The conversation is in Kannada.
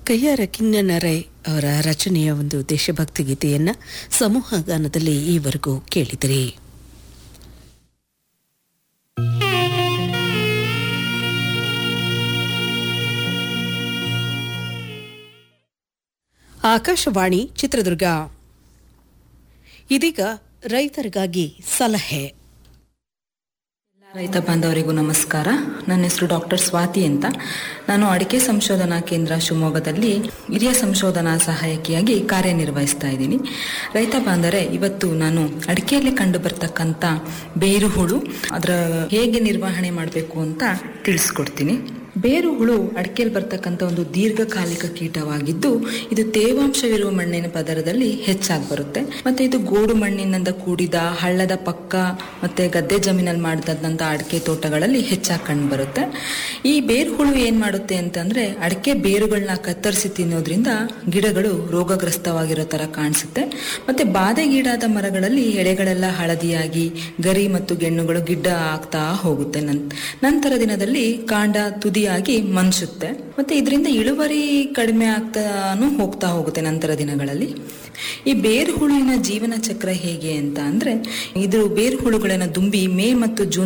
ಕಯ್ಯಾರ ಕಿಂಗನರೈ ಅವರ ರಚನೆಯ ಒಂದು ದೇಶಭಕ್ತಿ ಗೀತೆಯನ್ನ ಸಮೂಹ ಗಾನದಲ್ಲಿ ಈವರೆಗೂ ಕೇಳಿದಿರಿ ಆಕಾಶವಾಣಿ ಚಿತ್ರದುರ್ಗ ಇದೀಗ ರೈತರಿಗಾಗಿ ಸಲಹೆ ರೈತ ಬಾಂಧವರಿಗೂ ನಮಸ್ಕಾರ ನನ್ನ ಹೆಸರು ಡಾಕ್ಟರ್ ಸ್ವಾತಿ ಅಂತ ನಾನು ಅಡಿಕೆ ಸಂಶೋಧನಾ ಕೇಂದ್ರ ಶಿವಮೊಗ್ಗದಲ್ಲಿ ಹಿರಿಯ ಸಂಶೋಧನಾ ಸಹಾಯಕಿಯಾಗಿ ಕಾರ್ಯನಿರ್ವಹಿಸ್ತಾ ಇದ್ದೀನಿ ರೈತ ಬಾಂಧವರೇ ಇವತ್ತು ನಾನು ಅಡಿಕೆಯಲ್ಲಿ ಕಂಡು ಬರ್ತಕ್ಕಂಥ ಬೇರು ಹುಳು ಅದರ ಹೇಗೆ ನಿರ್ವಹಣೆ ಮಾಡಬೇಕು ಅಂತ ತಿಳಿಸ್ಕೊಡ್ತೀನಿ ಬೇರು ಹುಳು ಅಡಿಕೆಯಲ್ಲಿ ಬರ್ತಕ್ಕಂಥ ಒಂದು ದೀರ್ಘಕಾಲಿಕ ಕೀಟವಾಗಿದ್ದು ಇದು ತೇವಾಂಶವಿರುವ ಮಣ್ಣಿನ ಪದರದಲ್ಲಿ ಹೆಚ್ಚಾಗಿ ಬರುತ್ತೆ ಮತ್ತೆ ಇದು ಗೋಡು ಮಣ್ಣಿನಿಂದ ಕೂಡಿದ ಹಳ್ಳದ ಪಕ್ಕ ಮತ್ತೆ ಗದ್ದೆ ಜಮೀನಲ್ಲಿ ಮಾಡಿದಂತ ಅಡಿಕೆ ತೋಟಗಳಲ್ಲಿ ಹೆಚ್ಚಾಗಿ ಕಂಡು ಬರುತ್ತೆ ಈ ಬೇರು ಹುಳು ಏನ್ ಮಾಡುತ್ತೆ ಅಂತಂದ್ರೆ ಅಡಿಕೆ ಬೇರುಗಳನ್ನ ಕತ್ತರಿಸಿ ತಿನ್ನೋದ್ರಿಂದ ಗಿಡಗಳು ರೋಗಗ್ರಸ್ತವಾಗಿರೋ ತರ ಕಾಣಿಸುತ್ತೆ ಮತ್ತೆ ಬಾಧೆಗೀಡಾದ ಮರಗಳಲ್ಲಿ ಎಲೆಗಳೆಲ್ಲ ಹಳದಿಯಾಗಿ ಗರಿ ಮತ್ತು ಗೆಣ್ಣುಗಳು ಗಿಡ್ಡ ಆಗ್ತಾ ಹೋಗುತ್ತೆ ನನ್- ನಂತರ ದಿನದಲ್ಲಿ ಕಾಂಡ ತುದಿಯಾಗಿ ಮನ್ಸುತ್ತೆ ಮತ್ತೆ ಇದರಿಂದ ಇಳುವರಿ ಕಡಿಮೆ ಆಗ್ತಾನು ಹೋಗ್ತಾ ಹೋಗುತ್ತೆ ನಂತರ ದಿನಗಳಲ್ಲಿ ಈ ಬೇರು ಹುಳುವಿನ ಜೀವನ ಚಕ್ರ ಹೇಗೆ ಅಂತ ಅಂದ್ರೆ ಇದು ಬೇರು ಹುಳುಗಳನ್ನ ದುಂಬಿ ಮೇ ಮತ್ತು ಜೂನ್